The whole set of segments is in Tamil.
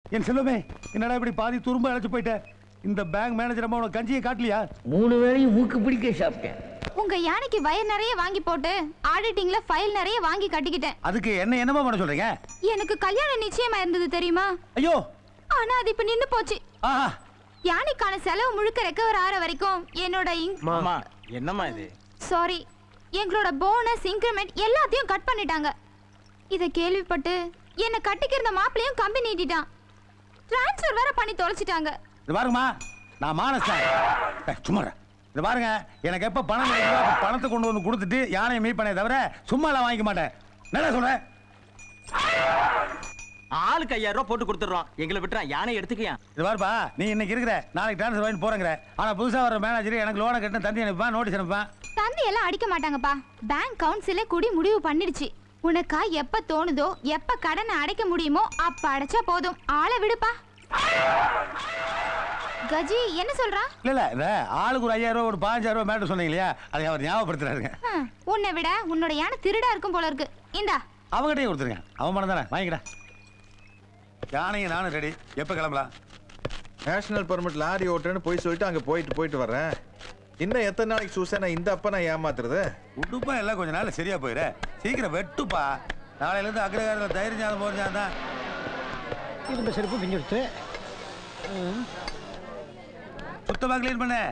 என் செல்வமே என்னடா இப்படி பாதி துரும்ப அழைச்சு போயிட்ட இந்த பேங்க் மேனேஜர் அம்மா உனக்கு கஞ்சியை காட்டலையா மூணு வேளையும் மூக்கு பிடிக்க சாப்பிட்டேன் உங்க யானைக்கு வயிறு நிறைய வாங்கி போட்டு ஆடிட்டிங்ல ஃபைல் நிறைய வாங்கி கட்டிக்கிட்டேன் அதுக்கு என்ன என்னமா பண்ண சொல்றீங்க எனக்கு கல்யாணம் நிச்சயமா இருந்தது தெரியுமா ஐயோ ஆனா அது இப்ப நின்னு போச்சு ஆஹா யானைக்கான செலவு முழுக்க ரெக்கவர் ஆற வரைக்கும் என்னோட மாமா என்னம்மா இது சாரி எங்களோட போனஸ் இன்க்ரிமெண்ட் எல்லாத்தையும் கட் பண்ணிட்டாங்க இத கேள்விப்பட்டு என்ன கட்டிக்கிற மாப்பிளையும் கம்பி நீட்டிட்டான் ட்ரான்ஸ்ஃபர் வேற பண்ணி தொலைச்சிட்டாங்க இது பாருங்கம்மா நான் மானஸ்தான் சும்மா இரு. இது பாருங்க எனக்கு எப்ப பணம் கிடைக்குதோ அப்ப பணத்தை கொண்டு வந்து கொடுத்துட்டு யானையை மீட் பண்ணே தவிர சும்மா எல்லாம் வாங்கிக்க மாட்டேன் என்ன சொல்றேன் ஆளுக்கு ஐயாயிரம் ரூபாய் போட்டு கொடுத்துறோம் எங்களை விட்டுறா யானை எடுத்துக்கியா இது பாருப்பா நீ இன்னைக்கு இருக்கிற நாளைக்கு ட்ரான்ஸ்ஃபர் வாங்கி போறேங்கிற ஆனா புதுசா வர மேனேஜர் எனக்கு லோனை கட்டின தந்தி அனுப்பான் நோட்டீஸ் அனுப்பான் தந்தி எல்லாம் அடிக்க மாட்டாங்கப்பா பேங்க் கவுன்சிலே கூடி முடிவு பண்ணிடுச்சு உனக்கா எப்ப தோணுதோ எப்ப கடனை அடைக்க முடியுமோ அப்ப அடைச்சா போதும் ஆளை விடுப்பா கஜி என்ன சொல்றா இல்ல இல்ல இந்த ஆளுக்கு ஒரு ஐயாயிரம் ரூபாய் ஒரு பாஞ்சாயிரம் ரூபாய் மேட்டர் சொன்னீங்க இல்லையா அதை அவர் ஞாபகப்படுத்துறாருங்க ஹம், உன்னை விட உன்னோட யானை திருடா இருக்கும் போல இருக்கு இந்தா அவங்ககிட்டயே கொடுத்துருங்க அவன் மனம் தானே வாங்கிக்கடா யானையும் நானும் ரெடி எப்ப கிளம்பலாம் நேஷனல் பெர்மிட் லாரி ஓட்டுன்னு போய் சொல்லிட்டு அங்க போயிட்டு போயிட்டு வர்றேன் இன்னும் எத்தனை நாளைக்கு சூசனா இந்த அப்ப நான் ஏமாத்துறது உடுப்பா எல்லாம் கொஞ்ச நாள் சரியா போயிரு சீக்கிரம் வெட்டுப்பா நாளையில இருந்து அக்ரகாரத்தில் தயிர் ஞாபகம் போகிற ஞாபகம் இருந்த செருப்பு பிஞ்சிடுத்து சுத்தமா கிளீன் பண்ணு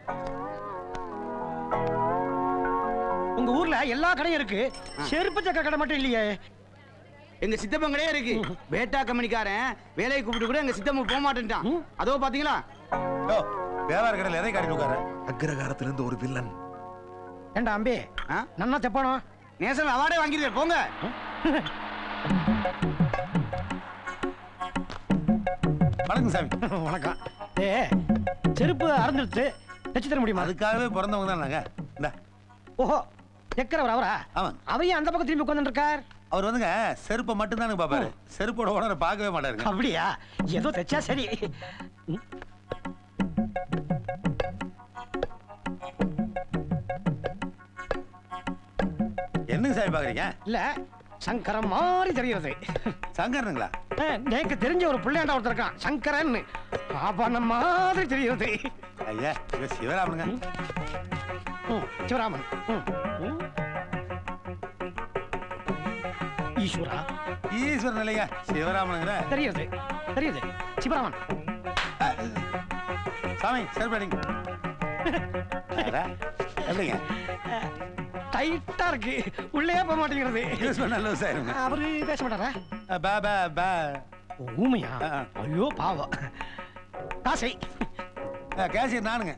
உங்க ஊர்ல எல்லா கடையும் இருக்கு செருப்பு சக்க கடை மட்டும் இல்லையே எங்க சித்தப்பங்களே இருக்கு வேட்டா கம்பெனிக்காரன் வேலையை கூப்பிட்டு கூட எங்க சித்தப்ப போக மாட்டேன்ட்டான் அதோ பாத்தீங்களா யோ வியாபார கடையில் எதை காட்டிட்டு உட்கார அக்ரகாரத்துல இருந்து ஒரு வில்லன் ஏண்டா அம்பி ஆ? நன்னா செப்பானோ நேஷனல் அவார்டே வாங்கிருக்கேன் போங்க வணக்கம் சாமி வணக்கம் ஏ செருப்பு அறந்துடுத்து தைச்சு தர முடியுமா அதுக்காகவே பிறந்தவங்க தான் நாங்க இந்த ஓஹோ எக்கரவர் அவரா ஆமாங்க. அவையும் அந்த பக்கம் திரும்பி உட்கார்ந்து இருக்கார் அவர் வந்துங்க செருப்பை மட்டும் தானுங்க பாப்பாரு செருப்போட உடனே பார்க்கவே மாட்டாருங்க அப்படியா ஏதோ தைச்சா சரி ம். என்னங்க சாமி பாக்குறீங்க இல்ல சங்கரம் மாதிரி தெரிகிறது சங்கரனுங்களா எனக்கு தெரிஞ்ச ஒரு பிள்ளையாண்டா ஒருத்தர் இருக்கான் சங்கரன் பாபான மாதிரி தெரிகிறது ஐயா இவ சிவராமனுங்க ம், சிவராமன் ம், ம். ஈஸ்வரா ஈஸ்வரன் இல்லைங்க சிவராமனுங்கிற தெரியுது தெரியுது சிவராமன் சாமி செருப்பு அடிங்க அடா, எப்படிங்க டைட்டா இருக்கு உள்ளே போக மாட்டேங்கிறது யூஸ் பண்ண லூஸ் ஆயிருங்க அவரு பேச மாட்டாரா பா பா பா ஊமையா ஆ, ஆ. ஐயோ பாவம் காசை கேசியர் நானுங்க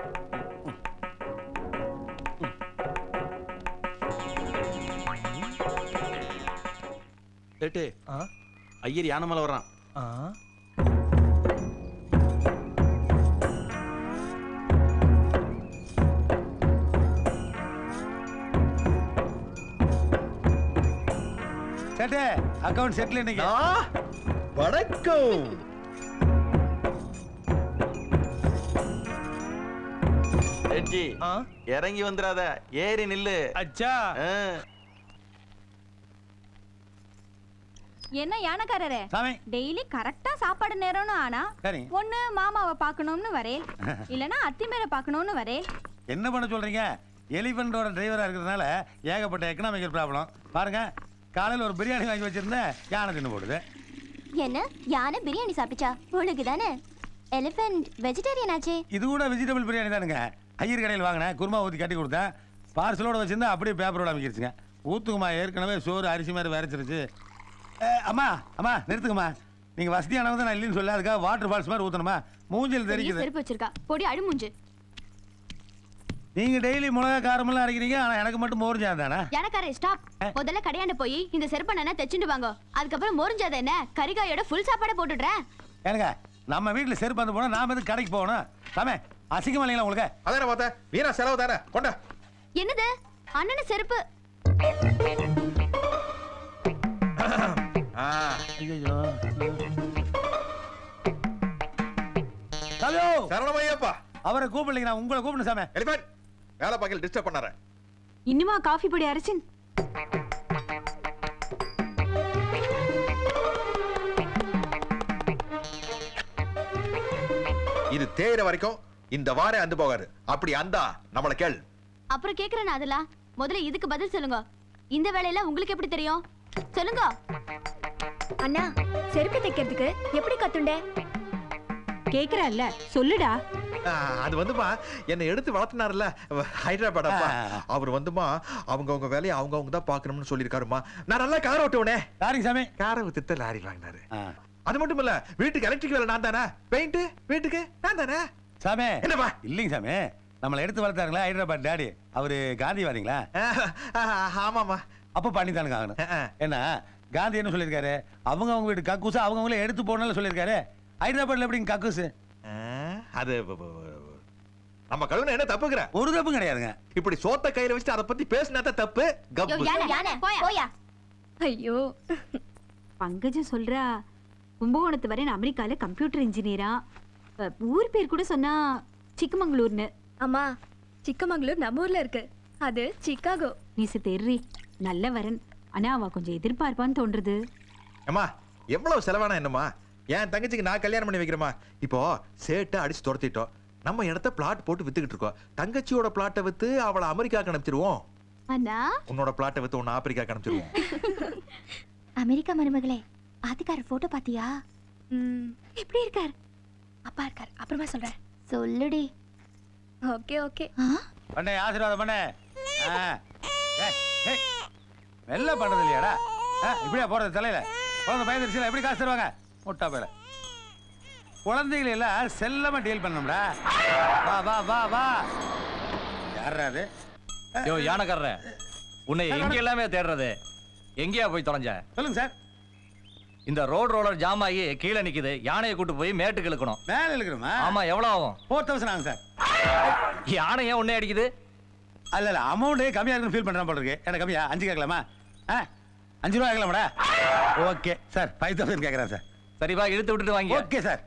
கேட்டு ஐயர் யானை மேல வர்றான் சேட்டு அக்கவுண்ட் செட்டில் இன்னைக்கு வணக்கம் ரெட்ஜி இறங்கி வந்துடாத ஏறி நில்லு அச்சா ஆ. என்ன யானைக்காரரே சாமி டெய்லி கரெக்டா சாப்பாடு நேரம்னு ஆனா சரி ஒண்ணு மாமாவை பார்க்கணும்னு வரேன் இல்லனா அத்திமேரை பார்க்கணும்னு வரேன் என்ன பண்ண சொல்றீங்க எலிஃபெண்டோட டிரைவரா இருக்கிறதுனால ஏகப்பட்ட எக்கனாமிக்கல் ப்ராப்ளம் பாருங்க காலையில் ஒரு பிரியாணி வாங்கி வச்சிருந்தேன் யானை தின்னு போடுது என்ன யானை பிரியாணி சாப்பிட்டுச்சா உனக்கு தானே எலிஃபென்ட் வெஜிடேரியன் ஆச்சே இது கூட வெஜிடபிள் பிரியாணி தானுங்க ஐயர் கடையில் வாங்கினேன் குருமா ஊற்றி கட்டி கொடுத்தேன் பார்சலோட வச்சிருந்தா அப்படியே பேப்பரோட அமைக்கிருச்சுங்க ஊத்துக்குமா ஏற்கனவே சோறு அரிசி மாதிரி விரைச்சிருச்சு அஹ், அம்மா அம்மா நிறுத்துக்குமா நீங்கள் வசதியானவங்க நான் இல்லைன்னு சொல்ல அதுக்காக வாட்டர் ஃபால்ஸ் மாதிரி ஊற்றணுமா மூஞ்சில் தெரிக்குது செருப்பு வச்சிருக்கா பொடி அழுமுஞ்சு நீங்கள் டெய்லி மிளகா காரமெல்லாம் அரைக்கிறீங்க ஆனால் எனக்கு மட்டும் மோர்ஜா தானே யானைக்காரே ஸ்டாப் முதல்ல கடையாண்ட போய் இந்த செருப்பை நான் தெச்சுட்டு வாங்க அதுக்கப்புறம் மொரிஞ்சாத என்ன கறிகாயோட ஃபுல் சாப்பாடே போட்டுடுறேன் ஏனுங்க நம்ம வீட்டில் செருப்பு வந்து போனால் நாம எதுக்கு கடைக்கு போகணும் சாமே அசிங்கமா இல்லைங்களா உங்களுக்கு அதானே பார்த்தேன் வீணா செலவு தானே கொண்டா என்னது அண்ணன செருப்பு ஆ, ஐயோ ஹலோ சரணமையப்பா அவரை கூப்பிடலைங்க நான் உங்களை கூப்பிடணும் சாமே எலிஃபென்ட் வேலை பார்க்கல டிஸ்டர்ப் பண்ணாரேன் இன்னுமா காஃபி பொடி அரைச்சின் இது தேயிற வரைக்கும் இந்த வாரே அந்து போகாது அப்படி அந்தா நம்மள கேள் அப்புறம் கேக்குறேன் அதெல்லாம் முதல்ல இதுக்கு பதில் சொல்லுங்க இந்த வேலையில உங்களுக்கு எப்படி தெரியும் சொல்லுங்க அண்ணா செருப்பு தைக்கிறதுக்கு எப்படி கத்துண்டே கேக்குறல்ல சொல்லுடா ஆ, அது வந்துமா என்னை எடுத்து வளர்த்தினார்ல ஹைதராபாத் அப்பா ஆ. அவர் வந்துமா அவங்க அவங்க வேலையை அவங்க அவங்க தான் பாக்கணும்னு சொல்லியிருக்காருமா நான் நல்லா கார் ஓட்டுவனே சாரிங்க சாமி காரை வித்துட்டு லாரி வாங்கினாரு ஆ. அது மட்டும் இல்ல வீட்டுக்கு எலக்ட்ரிக் வேலை நான் தானே பெயிண்ட் வீட்டுக்கு நான் தானே சாமி என்னப்பா இல்லைங்க சாமி நம்மளை எடுத்து வளர்த்தாருங்களா ஹைதராபாத் டாடி அவரு காந்திவாதிங்களா ஆ, ஆ, ஆமாமா அப்ப பண்ணி தானுங்க ஆகணும் ஆ, ஆ. ஏன்னா காந்தி என்ன சொல்லியிருக்காரு அவங்க அவங்க வீட்டு கக்கூசு அவங்க அவங்களே எடுத்து போடணும்னு சொல்லியிருக்காரு ஹைதராபாத்ல எப்படிங்க கக்கூசு ஆ, அது ப- ப- ப- நம்ம கழுவுன என்ன தப்புங்கிற ஒரு தப்பும் கிடையாதுங்க இப்படி சோத்த கையில வச்சுட்டு அதை பத்தி பேசினா தான் தப்பு கப்பு யானை போயா ஐயோ பங்கஜம் சொல்றா கும்பகோணத்து வரேன் அமெரிக்கால கம்ப்யூட்டர் இன்ஜினியரா அஹ், ஊர் பேர் கூட சொன்னா சிக்கமங்களூர்னு அம்மா சிக்கமங்களூர் நம்ம ஊர்ல இருக்கு அது சிக்காகோ நீசு தெர்றி நல்ல வரன் ஆனா அவ கொஞ்சம் எதிர்பார்ப்பான்னு தோன்றுது அம்மா எவ்வளவு செலவானா என்னம்மா என் தங்கச்சிக்கு நான் கல்யாணம் பண்ணி வைக்கிறேம்மா இப்போ சேட்டை அடிச்சு துரத்திட்டோம் நம்ம இடத்த பிளாட் போட்டு வித்துக்கிட்டு இருக்கோம் தங்கச்சியோட பிளாட்டை வித்து அவளை அமெரிக்காக்கு அனுப்பிச்சிருவோம் அண்ணா உன்னோட பிளாட்டை வித்து உன்னை ஆப்பிரிக்காக்கு அனுப்பிச்சிருவோம் அமெரிக்கா மருமகளே ஆதிக்காரர் போட்டோ பாத்தியா ம், எப்படி இருக்கார் அப்பா இருக்கார் அப்புறமா சொல்றேன் சொல்லுடி ஓகே ஓகே பண்ணே ஆசீர்வாதம் பண்ணே ஆ. ஏய், ஏய். வெள்ளை பண்றது இல்லையாடா ஆ, இப்படியா போறது தலையில குழந்தை பயந்துருச்சு எப்படி காசு தருவாங்க முட்டா பேர குழந்தைகளை எல்லாம் செல்லமா டீல் பண்ணணும்டா வா வா வா வா யாரா அது யோ யானைக்காரர உன்னை எங்க எல்லாமே தேடுறது எங்கேயா போய் தொலைஞ்ச சொல்லுங்க சார் இந்த ரோட் ரோலர் ஜாம் ஆகி கீழே நிக்குது யானையை கூட்டு போய் மேட்டுக்கு இழுக்கணும் மேல இருக்கிறோமா ஆமா எவ்வளவு ஆகும் ஃபோர் தௌசண்ட் ஆகும் சார் யானை ஏன் உன்னை அடிக்குது அல்ல இல்ல அமௌண்ட் கம்மியா இருக்குன்னு ஃபீல் பண்றேன் போல இருக்கு எனக்கு கம்மியா அஞ்சு கேட்கலாமா ஆ அஞ்சு ரூபா கேட்கலாமாடா ஓகே சார் ஃபைவ் தௌசண்ட் கேட்குறேன் சார் சரி வா இழுத்து விட்டுட்டு வாங்க ஓகே சார்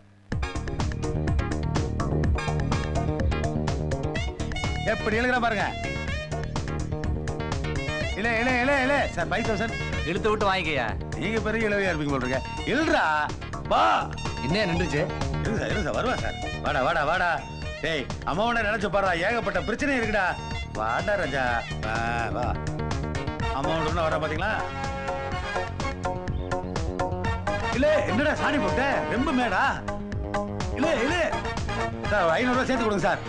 எப்படி எழுதுற பாருங்க இல்ல இல்ல இல்ல இல்ல சார் ஃபைவ் தௌசண்ட் இழுத்து விட்டு வாங்கிக்கயா நீங்க பெரிய இளவையா இருப்பீங்க போல இருக்க எழுதுறா வா என்ன நின்றுச்சு இரு சார் இரு சார் வருவா சார் வாடா வாடா வாடா டேய் அம்மாவனை நினைச்சு பாடுறா ஏகப்பட்ட பிரச்சனை இருக்குடா வாடா ராஜா வா வா அம்மாவன் வர பாத்தீங்களா இல்ல என்னடா சாணி போட்ட ரொம்ப மேடா இல்ல இல்ல சார் ஒரு ஐநூறு ரூபாய் சேர்த்து கொடுங்க சார்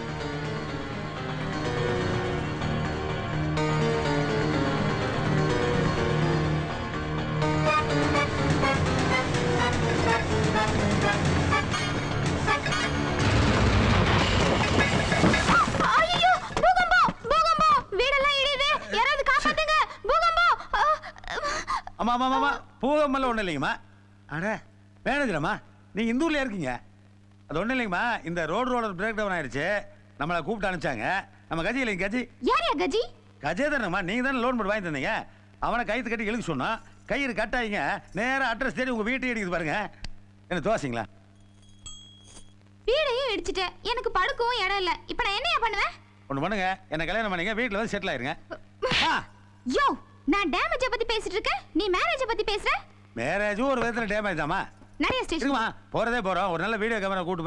ஐயோ பூகம்பம் பூகம்பம் வீடெல்லாம் இடியுது யாராவது காப்பாத்துங்க பூகம்பம் ஆ, ஆமா ஆமா ஆமா பூகம்பெல்லாம் ஒண்ணும் இல்லைங்கம்மா அட மேனேஜரம்மா நீங்க இந்த ஊர்ல இருக்கீங்க அது ஒண்ணும் இல்லைங்கம்மா இந்த ரோடு ரோலர் பிரேக் டவுன் ஆயிடுச்சு நம்மளை கூப்பிட்டு அனுப்பிச்சாங்க நம்ம கஜி இல்லைங்க கஜி யார் யா கஜி கஜேதரம்மா நீங்க தானே லோன் போட்டு வாங்கி தந்தீங்க அவனை கைத்து கட்டி இழுக்க சொன்னான் கயிறு கட்டாயிங்க நேரா அட்ரஸ் தேடி உங்க வீட்டை அடிக்குது பாருங்க என்ன தோசைங்களா வீடையும் இடிச்சிட்டேன் எனக்கு படுக்கவும் இடம் இல்ல இப்ப நான் என்னையா பண்ணுவேன் ஒண்ணு பண்ணுங்க என்ன கல்யாணம் பண்ணீங்க வீட்டுல வந்து செட்டில் ஆயிருங்க ஆ, யோ நான் டேமேஜ பத்தி பேசிட்டு இருக்கேன் நீ மேரேஜ பத்தி பேசுற மேரேஜும் ஒரு விதத்துல டேமேஜ் தாமா நிறைய ஸ்டேஷன் இருக்குமா போறதே போறோம் ஒரு நல்ல வீடியோ கேமரா கூட்டு